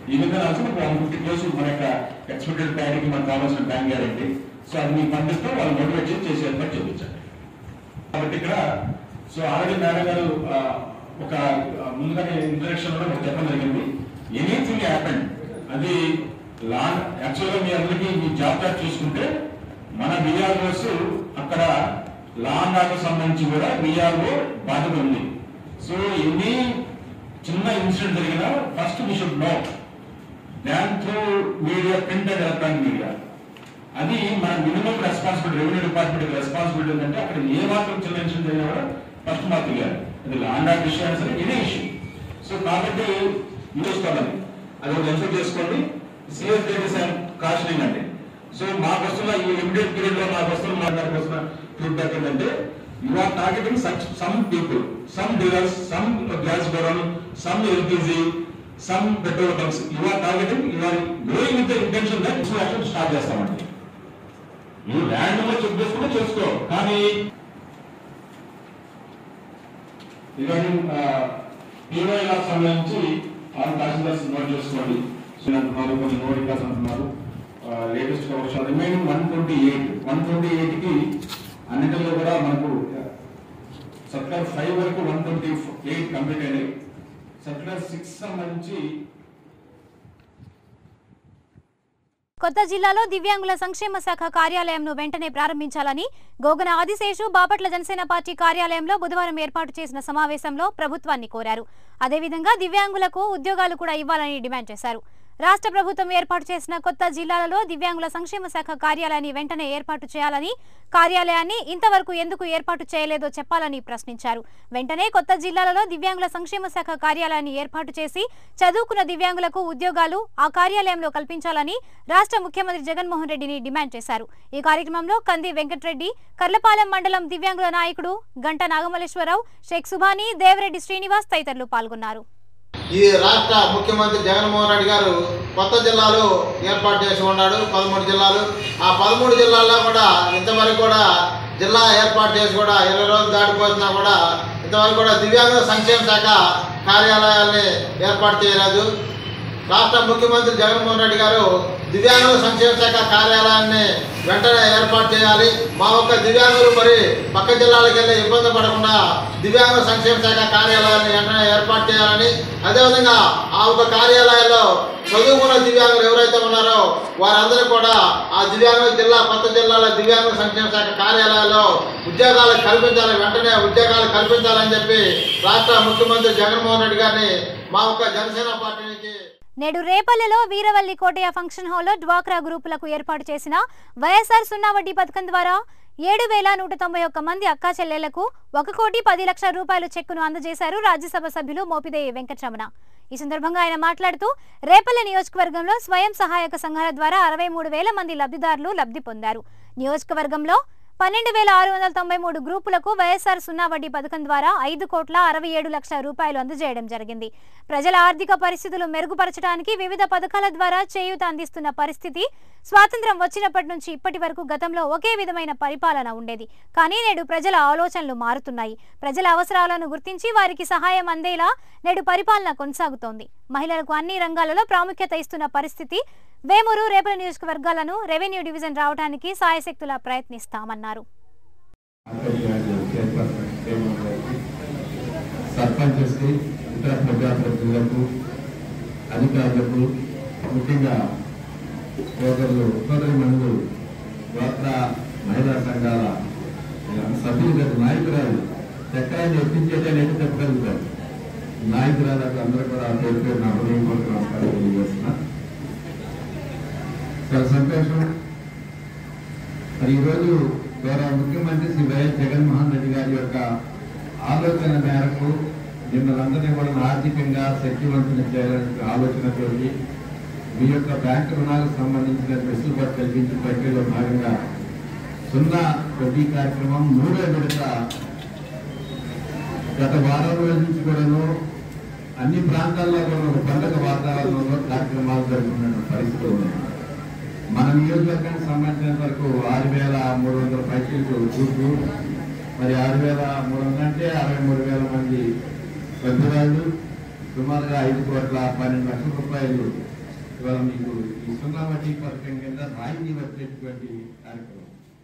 ఈ విధంగా రాసి మనకు వన్ ఫిఫ్టీ క్రోర్స్ మన యొక్క ఎక్స్పెక్టెడ్ ప్యాడీకి మనకు కావాల్సిన బ్యాంక్ గ్యారంటీ సో అది మీకు పంపిస్తే వాళ్ళు మోటివేట్ చేసి చేసే ఏర్పాటు చేయించండి కాబట్టి ఇక్కడ సో ఆల్రెడీ మేడం గారు ఆ, ఒక ఆ, ముందుగానే ఇంట్రడక్షన్ లో మీకు చెప్పడం జరిగింది ఎనీథింగ్ హ్యాపెన్ అది లా యాక్చువల్గా మీ అందరికీ మీ జాబ్ కార్డ్ చూసుకుంటే మన విఆర్ఓస్ అక్కడ లా అండ్ ఆర్డర్ సంబంధించి కూడా విఆర్ఓ బాధ్యత ఉంది సో ఎన్ని చిన్న ఇన్సిడెంట్ జరిగినా first we should know then through media print and electronic media అది మన minimum responsibility revenue department responsibility ఏంటంటే అక్కడ ఏ మాత్రం చిన్న ఇన్సిడెంట్ జరిగినా కూడా ఫస్ట్ మాకు తెలియాలి అది లాండ్ ఆర్డర్ ఇష్యూ అయినా సరే ఎనీ ఇష్యూ సో కాబట్టి చూసుకోవాలి అది ఒక ఎన్సర్ చేసుకోండి సిఎస్ డేటస్ అండ్ కాస్టింగ్ అండి సో మాకు వస్తున్న ఈ లిమిటెడ్ పీరియడ్ లో మాకు వస్తున్న మా దానికి వస్తున్న ఫీడ్బ్యాక్ ఏంటంటే you are targeting such some people some dealers some gas godown some LPG some petrol bunks you are targeting you are going with the intention that action start చేస్తామండి నువ్వు random గా చెక్ చేసుకుంటే చేసుకో కానీ regarding py loss సంబంధించి ఆరు tahsildars note చేసుకోండి so అంటున్నారు కొన్ని నో రికార్డ్స్ అంటున్నారు latest work remaining one twenty eight one twenty eight కి అన్నిటిలో కూడా మనకు సర్కార్ ఫైవ్ వరకు వన్ ట్వంటీ ఎయిట్ కంప్లీట్ అయినాయి సర్కార్ సిక్స్ సంబంధించి కొత్త జిల్లాలో దివ్యాంగుల సంక్షేమ శాఖ కార్యాలయంను వెంటనే ప్రారంభించాలని గోగన ఆదిశేషు బాపట్ల జనసేన పార్టీ కార్యాలయంలో బుధవారం ఏర్పాటు చేసిన సమావేశంలో ప్రభుత్వాన్ని కోరారు అదేవిధంగా దివ్యాంగులకు ఉద్యోగాలు కూడా ఇవ్వాలని డిమాండ్ చేశారు రాష్ట్ర ప్రభుత్వం ఏర్పాటు చేసిన కొత్త జిల్లాలలో దివ్యాంగుల సంక్షేమ శాఖ కార్యాలయాన్ని వెంటనే ఏర్పాటు చేయాలని కార్యాలయాన్ని ఇంతవరకు ఎందుకు ఏర్పాటు చేయలేదో చెప్పాలని ప్రశ్నించారు వెంటనే కొత్త జిల్లాలలో దివ్యాంగుల సంక్షేమ శాఖ కార్యాలయాన్ని ఏర్పాటు చేసి చదువుకున్న దివ్యాంగులకు ఉద్యోగాలు ఆ కార్యాలయంలో కల్పించాలని రాష్ట్ర ముఖ్యమంత్రి జగన్మోహన్ రెడ్డిని డిమాండ్ చేశారు ఈ కార్యక్రమంలో కంది వెంకటరెడ్డి కర్లపాలెం మండలం దివ్యాంగుల నాయకుడు గంట నాగమల్లేశ్వరరావు షేక్ సుభాని దేవరెడ్డి శ్రీనివాస్ తదితరులు పాల్గొన్నారు ఈ రాష్ట్ర ముఖ్యమంత్రి జగన్మోహన్ రెడ్డి గారు కొత్త జిల్లాలు ఏర్పాటు చేసి ఉన్నాడు పదమూడు జిల్లాలు ఆ పదమూడు జిల్లాల్లో కూడా ఇంతవరకు కూడా జిల్లా ఏర్పాటు చేసి కూడా ఇరవై రోజులు దాటిపోతున్నా కూడా ఇంతవరకు కూడా దివ్యాంగ సంక్షేమ శాఖ కార్యాలయాల్ని ఏర్పాటు చేయలేదు రాష్ట్ర ముఖ్యమంత్రి జగన్మోహన్ రెడ్డి గారు దివ్యాంగుల సంక్షేమ శాఖ కార్యాలయాన్ని వెంటనే ఏర్పాటు చేయాలి మా ఒక్క దివ్యాంగులు మరి పక్క జిల్లాలకు వెళ్ళి ఇబ్బంది పడకుండా దివ్యాంగుల సంక్షేమ శాఖ కార్యాలయాన్ని వెంటనే ఏర్పాటు చేయాలని అదేవిధంగా ఆ ఒక కార్యాలయంలో చదువుకున్న దివ్యాంగులు ఎవరైతే ఉన్నారో వారందరూ కూడా ఆ దివ్యాంగుల జిల్లా కొత్త జిల్లాల దివ్యాంగుల సంక్షేమ శాఖ కార్యాలయాల్లో ఉద్యోగాలు కల్పించాలి వెంటనే ఉద్యోగాలు కల్పించాలని చెప్పి రాష్ట్ర ముఖ్యమంత్రి జగన్మోహన్ రెడ్డి గారిని మా ఒక్క జనసేన పార్టీ నుంచి నేడు రేపల్లెలో వీరవల్లి కోటయ్య ఫంక్షన్ హాల్లో డ్వాక్రా గ్రూపులకు ఏర్పాటు చేసిన వైఎస్ఆర్ సున్నా వడ్డీ పథకం ద్వారా ఏడు వేల నూట తొంభై ఒక్క మంది అక్కా చెల్లెళ్లకు ఒక కోటి పది లక్షల రూపాయల చెక్కును అందజేశారు రాజ్యసభ సభ్యులు మోపిదేవి వెంకటరమణ ఈ సందర్భంగా ఆయన మాట్లాడుతూ రేపల్లె నియోజకవర్గంలో స్వయం సహాయక సంఘాల ద్వారా అరవై మూడు వేల మంది లబ్ధిదారులు లబ్ధి పొందారు నియోజకవర్గంలో పన్నెండు వేల ఆరు వందల తొంభై మూడు గ్రూపులకు వైఎస్ఆర్ సున్నా వడ్డీ పథకం ద్వారా ఐదు కోట్ల అరవై ఏడు లక్షల రూపాయలు అందజేయడం జరిగింది ప్రజల ఆర్థిక పరిస్థితులు మెరుగుపరచడానికి వివిధ పథకాల ద్వారా చేయూత అందిస్తున్న పరిస్థితి స్వాతంత్రం వచ్చినప్పటి నుంచి ఇప్పటి వరకు గతంలో ఒకే విధమైన పరిపాలన ఉండేది కానీ నేడు ప్రజల ఆలోచనలు మారుతున్నాయి ప్రజల అవసరాలను గుర్తించి వారికి సహాయం అందేలా నేడు పరిపాలన కొనసాగుతోంది మహిళలకు అన్ని రంగాలలో ప్రాముఖ్యత ఇస్తున్న పరిస్థితి వేమూరు రేపల నియోజకవర్గాలను రెవెన్యూ డివిజన్ రావడానికి సాయశక్తులా ప్రయత్నిస్తామన్నారు సర్పంచెస్కి ఇతర ప్రజాప్రతినిధులకు అధికారులకు ముఖ్యంగా సోదరులు సోదరి మనులు డ్వాక్రా మహిళా సంఘాల సభ్యులు గారు నాయకురాలు చక్రాన్ని ఎత్తించేటనేది చెప్పగలుగుతారు నాయకురాలకు అందరూ కూడా పేరు పేరు నా హృదయపూర్వక నమస్కారం తెలియజేస్తున్నా చాలా సంతోషం మరి ఈరోజు గౌరవ ముఖ్యమంత్రి శ్రీ వైఎస్ జగన్మోహన్ రెడ్డి గారి యొక్క ఆలోచన మేరకు మిమ్మల్ని కూడా ఆర్థికంగా శక్తివంతులు చేయాలనే ఆలోచనతో మీ యొక్క బ్యాంకు రుణాలకు సంబంధించిన వెసులుబాటు కల్పించే ప్రక్రియలో భాగంగా సున్నా వడ్డీ కార్యక్రమం మూడో విడత గత వారం రోజుల నుంచి కూడాను అన్ని ప్రాంతాల్లో కూడా ఒక పండుగ వాతావరణంలో కార్యక్రమాలు జరుగుతున్న పరిస్థితి ఉంది మన నియోజకవర్గానికి సంబంధించినంత వరకు ఆరు వేల మూడు వందల పైసలు గ్రూపులు మరి ఆరు వేల మూడు వందలు అంటే అరవై మూడు వేల మంది సభ్యురాళ్ళు సుమారుగా ఐదు కోట్ల పన్నెండు లక్షల రూపాయలు ఇవాళ మీకు ఈ సున్నా వడ్డీ పథకం కింద రాయితీ వచ్చేటువంటి కార్యక్రమం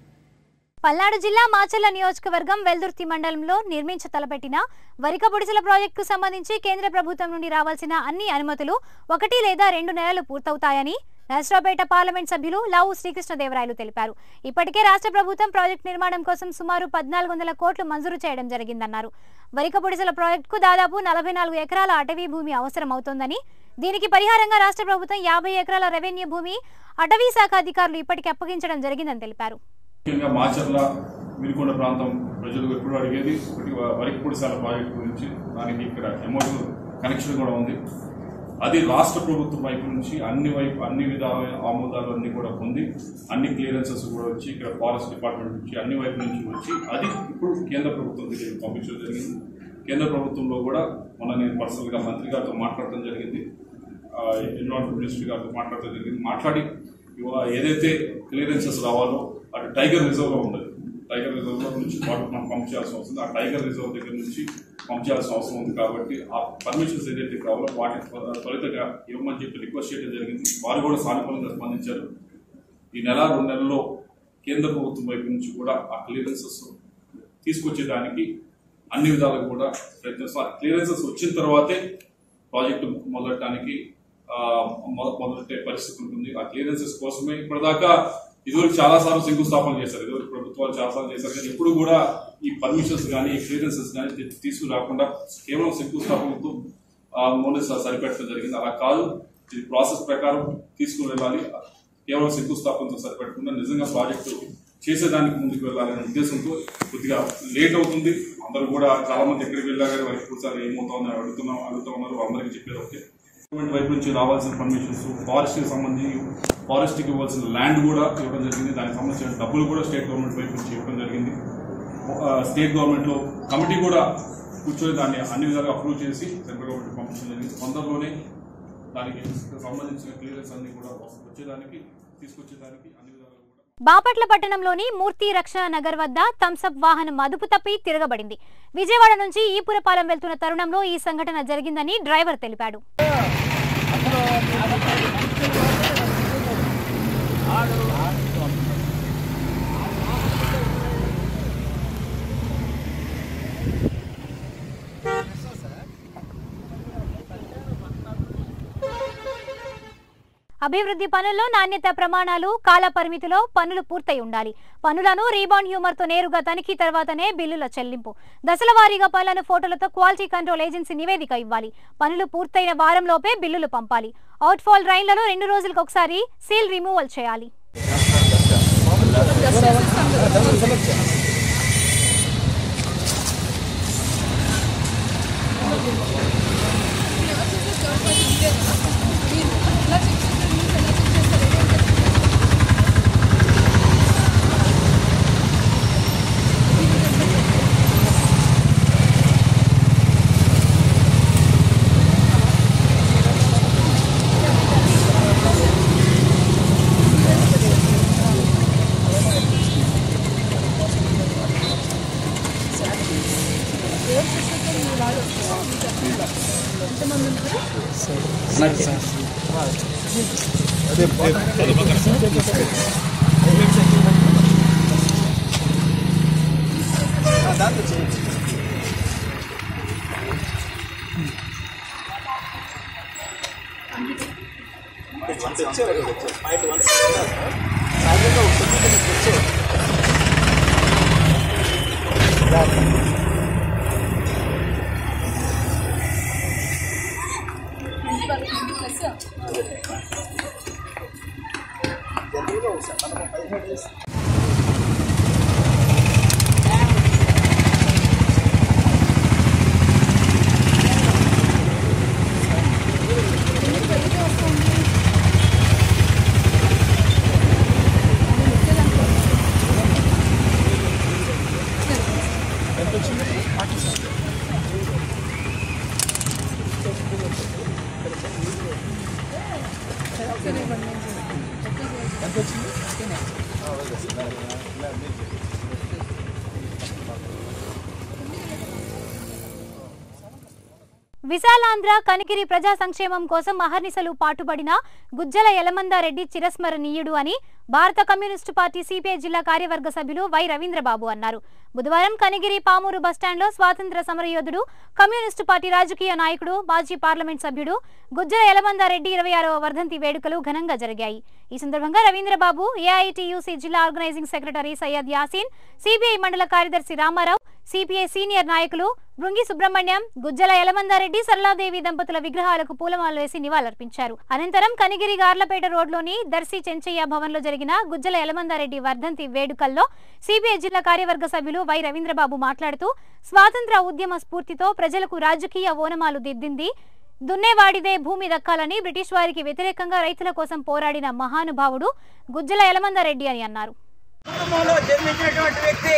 పల్నాడు జిల్లా మాచర్ల నియోజకవర్గం వెల్దుర్తి మండలంలో నిర్మించ తలపెట్టిన వరిక బుడిసెల ప్రాజెక్టుకు సంబంధించి కేంద్ర ప్రభుత్వం నుండి రావాల్సిన అన్ని అనుమతులు ఒకటి లేదా రెండు నెలలు పూర్తవుతాయని నరసరావుపేట పార్లమెంట్ సభ్యులు లావు శ్రీకృష్ణదేవరాయలు తెలిపారు ఇప్పటికే రాష్ట్ర ప్రభుత్వం ప్రాజెక్టు నిర్మాణం కోసం సుమారు పద్నాలుగు వందల కోట్లు మంజూరు చేయడం జరిగిందన్నారు వరిక బుడిసెల ప్రాజెక్టుకు దాదాపు నలభై నాలుగు ఎకరాల అటవీ భూమి అవసరం అవుతోందని దీనికి పరిహారంగా రాష్ట్ర ప్రభుత్వం యాభై ఎకరాల రెవెన్యూ భూమి అటవీ శాఖ అధికారులు ఇప్పటికే అప్పగించడం జరిగిందని తెలిపారు ముఖ్యంగా మాచర్ల వినుకొండ ప్రాంతం ప్రజలు ఎప్పుడు అడిగేది ఒకటి వరికి పొడిసాల ప్రాజెక్టు గురించి దానికి ఇక్కడ ఎమోషన్ కనెక్షన్ కూడా ఉంది అది రాష్ట్ర ప్రభుత్వం వైపు నుంచి అన్ని వైపు అన్ని విధాలైన ఆమోదాలు అన్ని కూడా పొంది అన్ని క్లియరెన్సెస్ కూడా వచ్చి ఇక్కడ ఫారెస్ట్ డిపార్ట్మెంట్ నుంచి అన్ని వైపు నుంచి వచ్చి అది ఇప్పుడు కేంద్ర ప్రభుత్వం దగ్గరికి పంపించడం జరిగింది కేంద్ర ప్రభుత్వంలో కూడా మొన్న నేను పర్సనల్గా మంత్రి గారితో మాట్లాడటం జరిగింది ఎన్విరాన్మెంట్ మినిస్టర్ గారితో మాట్లాడటం జరిగింది మాట్లాడి ఇవా- ఏదైతే క్లియరెన్సెస్ రావాలో అటు టైగర్ రిజర్వ్లో ఉండదు టైగర్ రిజర్వ్లో నుంచి వాటర్ మనం పంప్ చేయాల్సిన అవసరం ఉంది ఆ టైగర్ రిజర్వ్ దగ్గర నుంచి పంప్ చేయాల్సిన అవసరం ఉంది కాబట్టి ఆ పర్మిషన్స్ ఏదైతే కావాలో వాటిని త్వ- త్వరితగా ఇవ్వమని చెప్పి రిక్వెస్ట్ చేయడం జరిగింది వారు కూడా సానుకూలంగా స్పందించారు ఈ నెల రెండు నెలల్లో కేంద్ర ప్రభుత్వం వైపు నుంచి కూడా ఆ క్లియరెన్సెస్ తీసుకొచ్చేదానికి అన్ని విధాలుగా కూడా ప్రయత్నిస్తాం ఆ క్లియరెన్సెస్ వచ్చిన తర్వాతే ప్రాజెక్టు మొదలటానికి ఆ, మొద- మొదలెట్టే పరిస్థితి ఉంటుంది ఆ క్లియరెన్సెస్ కోసమే ఇప్పటిదాకా ఇదివరకు చాలా సార్లు శంకుస్థాపన చేశారు ఇదివరకు ప్రభుత్వాలు చాలా సార్లు చేశారు కానీ ఎప్పుడు కూడా ఈ పర్మిషన్స్ కానీ ఈ క్లియరెన్సెస్ కానీ తీ- తీసుకురాకుండా కేవలం శంకుస్థాపనతో ఆ, మూడే స- సరిపెట్టడం జరిగింది అలా కాదు ఇది ప్రాసెస్ ప్రకారం తీసుకుని వెళ్ళాలి కేవలం శంకుస్థాపనతో సరిపెట్టకుండా నిజంగా ప్రాజెక్టు చేసేదానికి ముందుకు వెళ్ళాలనే ఉద్దేశంతో కొద్దిగా లేట్ అవుతుంది అందరూ కూడా చాలా మంది ఎక్కడికి వెళ్ళారు వారికి కూర్చొని ఏమవుతుందని అడుగుతున్నాం అడుగుతా ఉన్నారు అందరికీ చెప్పారు ఓకే గవర్నమెంట్ వైపు నుంచి రావాల్సిన పర్మిషన్స్ ఫారెస్ట్ కి సంబంధించి ఫారెస్ట్ కి ఇవ్వాల్సిన ల్యాండ్ కూడా ఇవ్వడం జరిగింది దానికి సంబంధించిన డబ్బులు కూడా స్టేట్ గవర్నమెంట్ వైపు నుంచి ఇవ్వడం జరిగింది ఆ, స్టేట్ గవర్నమెంట్ లో కమిటీ కూడా కూర్చొని దాన్ని అన్ని విధాలుగా అప్రూవ్ చేసి సెంట్రల్ గవర్నమెంట్ పంపించడం జరిగింది తొందరలోనే దానికి సంబంధించిన క్లియరెన్స్ అన్ని కూడా వచ్చేదానికి తీసుకొచ్చేదానికి అన్ని విధాలుగా బాపట్ల పట్టణంలోని మూర్తి రక్షణ నగర్ వద్ద థమ్సప్ వాహనం అదుపు తప్పి తిరగబడింది విజయవాడ నుంచి ఈపురపాలెం వెళ్తున్న తరుణంలో ఈ సంఘటన జరిగిందని డ్రైవర్ తెలిపాడు అభివృద్ధి పనుల్లో నాణ్యత ప్రమాణాలు కాల పరిమితిలో పనులు పూర్తయి ఉండాలి పనులను రీబౌండ్ హ్యూమర్ తో నేరుగా తనిఖీ తర్వాతనే బిల్లుల చెల్లింపు దశల వారీగా పనులను ఫోటోలతో క్వాలిటీ కంట్రోల్ ఏజెన్సీ నివేదిక ఇవ్వాలి పనులు పూర్తయిన వారంలోపే బిల్లులు పంపాలి అవుట్ఫాల్ రైన్లలో రెండు రోజులకు ఒకసారి సీల్ రిమూవల్ చేయాలి విశాలాంధ్ర కనిగిరి ప్రజా సంక్షేమం కోసం అహర్నిశలు పాటుపడిన గుజ్జల యలమందారెడ్డి చిరస్మరణీయుడు అని భారత కమ్యూనిస్టు పార్టీ సిపిఐ జిల్లా కార్యవర్గ సభ్యులు వై రవీంద్రబాబు అన్నారు బుధవారం కనిగిరి పామూరు బస్టాండ్లో స్వాతంత్ర సమరయోధుడు కమ్యూనిస్టు పార్టీ రాజకీయ నాయకుడు మాజీ పార్లమెంట్ సభ్యుడు గుజ్జల యలమందారెడ్డి ఇరవై ఆరవ వర్ధంతి వేడుకలు ఘనంగా జరిగాయి ఈ సందర్భంగా రవీంద్రబాబు ఏఐటియుసి జిల్లా organising secretary Syed Yasin CBI మండల కార్యదర్శి రామారావు సిపిఐ సీనియర్ నాయకులు బృంగి సుబ్రహ్మణ్యం గుజ్జల యలమందారెడ్డి సరళాదేవి దంపతుల విగ్రహాలకు పూలమాలలు వేసి నివాళులర్పించారు అనంతరం కనిగిరి గార్లపేట రోడ్లోని దర్శి చెంచయ్య భవన్లో జరిగిన గుజ్జల యలమందారెడ్డి వర్ధంతి వేడుకల్లో సిపిఐ జిల్లా కార్యవర్గ సభ్యులు వై రవీంద్రబాబు మాట్లాడుతూ స్వాతంత్ర ఉద్యమ స్ఫూర్తితో ప్రజలకు రాజకీయ ఓనమాలు దిద్దింది దున్నేవాడిదే భూమి దక్కాలని బ్రిటిష్ వారికి వ్యతిరేకంగా రైతుల కోసం పోరాడిన మహానుభావుడు గుజ్జల యలమందారెడ్డి అని అన్నారు కుటుంబంలో జన్మించినటువంటి వ్యక్తి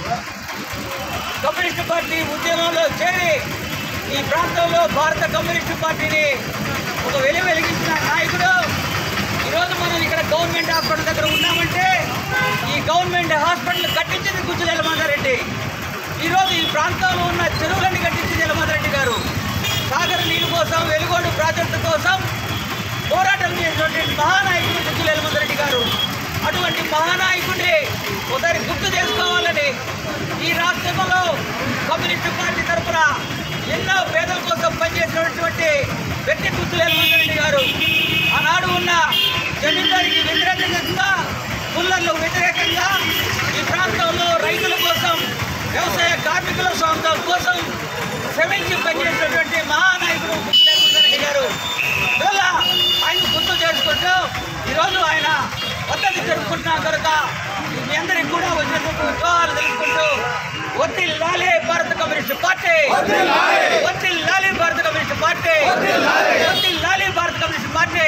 కమ్యూనిస్టు పార్టీ ఉద్యమంలో చేరి ఈ ప్రాంతంలో భారత కమ్యూనిస్టు పార్టీని ఒక వెలి వెలిగించిన నాయకుడు ఈరోజు మనం ఇక్కడ గవర్నమెంట్ హాస్పిటల్ దగ్గర ఉన్నామంటే ఈ గవర్నమెంట్ హాస్పిటల్ కట్టించింది గుజ్జల యలమాదారెడ్డి ఈరోజు ఈ ప్రాంతంలో ఉన్న చెరువులన్నీ కట్టించింది యలమాదారెడ్డి గారు సాగర నీళ్ళ కోసం వెలుగోడు ప్రాజెక్టు కోసం పోరాటం చేసినటువంటి మహానాయకుడు గుజ్జల యలమందరెడ్డి గారు అటువంటి మహానాయకుడిని ఒకసారి గుర్తు చేసుకోవాలని ఈ రాష్ట్రంలో కమ్యూనిస్టు పార్టీ తరఫున ఎన్నో పేదల కోసం పనిచేసినటువంటి వ్యక్తి గుర్తులు యలమందరెడ్డి గారు ఆనాడు ఉన్న జమీందారికి వ్యతిరేకంగా కుల్లర్లకు వ్యతిరేకంగా ఈ ప్రాంతంలో రైతుల కోసం వ్యవసాయ కార్మికుల సొంతం కోసం శ్రమించి పనిచేసినటువంటి మహానాయకుడు గుర్తులు యలమందరెడ్డి గారు ఇవాళ ఆయన గుర్తు చేసుకుంటూ ఈరోజు ఆయన పద్ధతి జరుపుకుంటున్నాం కనుక మీ అందరికి కూడా వచ్చినందుకు వివాహాలు తెలుసుకుంటూ ఒత్తి లాలే భారత కమ్యూనిస్ట్ పార్టీ ఒత్తి లాలే భారత కమ్యూనిస్ట్ పార్టీ ఒత్తి లాలే భారత కమ్యూనిస్ట్ పార్టీ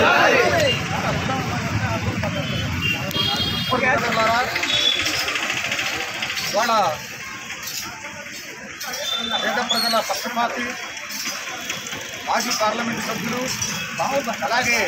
వాళ్ళ పేద ప్రజల పక్షపాతి మాజీ పార్లమెంటు సభ్యులు అలాగే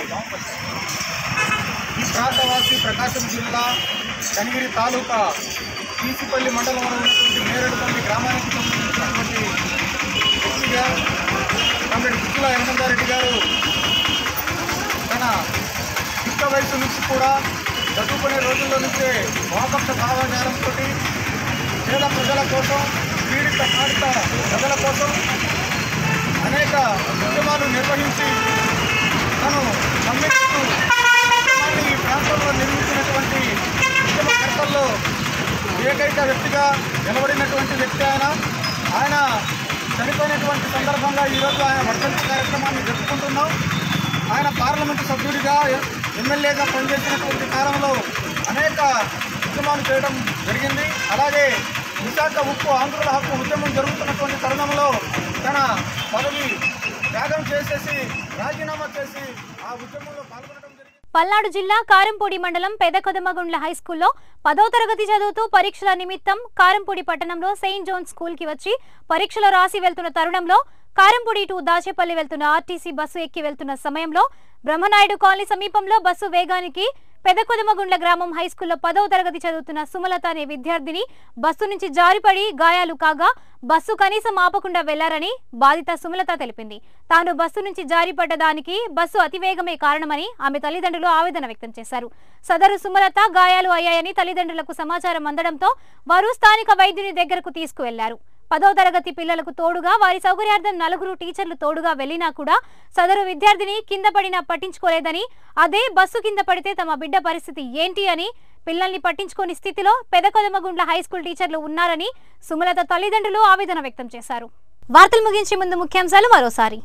ఈ ప్రాంతవాసి ప్రకాశం జిల్లా కనిగిరి తాలూకా తీసిపల్లి మండలంలో ఉన్నటువంటి నేరేడుపల్లి గ్రామానికి సంబంధించినటువంటి వ్యక్తిగా కామ్రేడ్ గుజ్జుల యనమందారెడ్డి గారు తన యుక్త వయసు నుంచి కూడా చదువుకునే రోజుల్లో నుంచే వాపక్ష భావాచారంతో పేద ప్రజల కోసం పీడిత బాధిత ప్రజల కోసం అనేక ఉద్యమాలు నిర్వహించి తను కమ్యూనిస్టు ఉద్యమాన్ని ఈ ప్రాంతంలో నిర్మించినటువంటి ఉద్యమకర్తల్లో ఏకైక వ్యక్తిగా నిలబడినటువంటి వ్యక్తి ఆయన ఆయన చనిపోయినటువంటి సందర్భంగా ఈరోజు ఆయన వర్ధంతి కార్యక్రమాన్ని జరుపుకుంటున్నాం ఆయన పార్లమెంటు సభ్యుడిగా ఎమ్మెల్యేగా పనిచేసినటువంటి కాలంలో అనేక ఉద్యమాలు చేయడం జరిగింది అలాగే విశాఖ ఉక్కు ఆంధ్రుల హక్కు ఉద్యమం జరుగుతున్నటువంటి తరుణంలో తన పదవి త్యాగం చేసేసి రాజీనామా చేసి ఆ ఉద్యమంలో పాల్గొనడం పల్నాడు జిల్లా కారంపూడి మండలం పెదకొదమగుండ్ల హైస్కూల్లో పదో తరగతి చదువుతూ పరీక్షల నిమిత్తం కారంపూడి పట్టణంలో సెయింట్ జోన్ స్కూల్ కి వచ్చి పరీక్షలు రాసి వెళ్తున్న తరుణంలో కారంపూడి టు దాచేపల్లి వెళ్తున్న ఆర్టీసీ బస్సు ఎక్కి వెళ్తున్న సమయంలో బ్రహ్మనాయుడు కాలనీ సమీపంలో బస్సు వేగానికి పెదకొదమగుండ్ల గ్రామం హైస్కూల్లో పదవ తరగతి చదువుతున్న సుమలత అనే విద్యార్థిని బస్సు నుంచి జారిపడి గాయాలు కాగా బస్సు కనీసం ఆపకుండా వెళ్లారని బాధిత సుమలత తెలిపింది తాను బస్సు నుంచి జారిపడ్డ దానికి బస్సు అతివేగమే కారణమని ఆమె తల్లిదండ్రులు ఆవేదన వ్యక్తం చేశారు సదరు సుమలత గాయాలు అయ్యాయని తల్లిదండ్రులకు సమాచారం అందడంతో వారు స్థానిక వైద్యుని దగ్గరకు తీసుకువెళ్లారు పదో తరగతి పిల్లలకు తోడుగా వారి సౌకర్యార్థం నలుగురు టీచర్లు తోడుగా వెళ్లినా కూడా సదరు విద్యార్థిని కింద పడినా పట్టించుకోలేదని అదే బస్సు కింద పడితే తమ బిడ్డ పరిస్థితి ఏంటి అని పిల్లల్ని పట్టించుకోని స్థితిలో పెదకొదమగుండ్ల హైస్కూల్ టీచర్లు ఉన్నారని సుమలత తల్లిదండ్రులు ఆవేదన వ్యక్తం చేశారు వార్తలు ముగించే ముందు ముఖ్యాంశాలు మరోసారి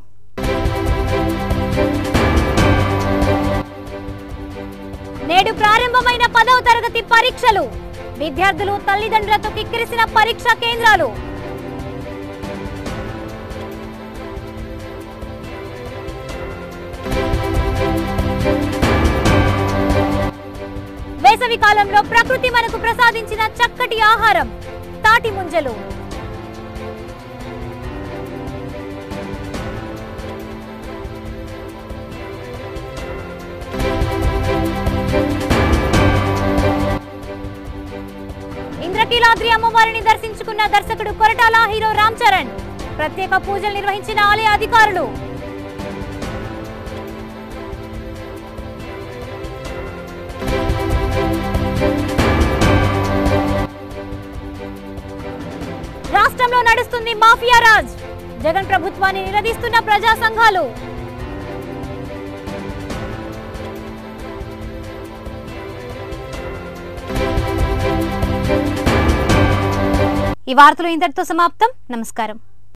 నేడు ప్రారంభమైన పదవ తరగతి పరీక్షలు విద్యార్థులు తల్లిదండ్రులతో కిక్కిరిసిన పరీక్షా కేంద్రాలు వేసవి కాలంలో ప్రకృతి మనకు ప్రసాదించిన చక్కటి ఆహారం తాటి ముంజలు ఇంద్రకీలాద్రి అమ్మవారిని దర్శించుకున్న దర్శకుడు కొరటాల హీరో రామ్ చరణ్ ప్రత్యేక పూజలు నిర్వహించిన ఆలయ అధికారులు రాష్ట్రంలో నడుస్తుంది మాఫియా రాజ్ జగన్ ప్రభుత్వాన్ని నిలదీస్తున్న ప్రజా సంఘాలు ఈ వార్తలు ఇంతటితో సమాప్తం నమస్కారం